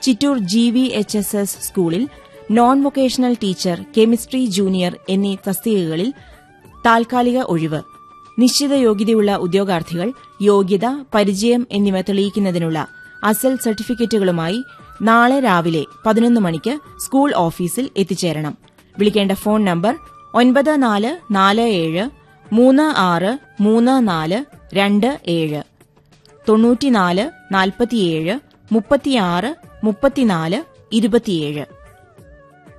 Chittur G V H S S സ്കൂളിൽ non vocational teacher chemistry junior എന്നീ തസ്തികകളിൽ താൽക്കാലിക ഒഴിവ് നിശ്ചിത യോഗ്യതയുള്ള ഉദ്യോഗാർത്ഥികൾ യോഗ്യത പരിചയം എന്നിവ തെളിയിക്കുന്നതിനുള്ള അസൽ സർട്ടിഫിക്കറ്റുകളുമായി നാളെ രാവിലെ പതിനൊന്ന് മണിക്ക് സ്കൂൾ ഓഫീസിൽ എത്തിച്ചേരണം വിളിക്കേണ്ട ഫോൺ നമ്പർ ഒൻപത് നാല് നാല് ഏഴ് മൂന്ന് ആറ് മൂന്ന് നാല് രണ്ട് ഏഴ് തൊണ്ണൂറ്റിനാല് നാൽപ്പത്തിയേഴ് മുപ്പത്തിയാറ് മുപ്പത്തിനാല് ഇരുപത്തിയേഴ്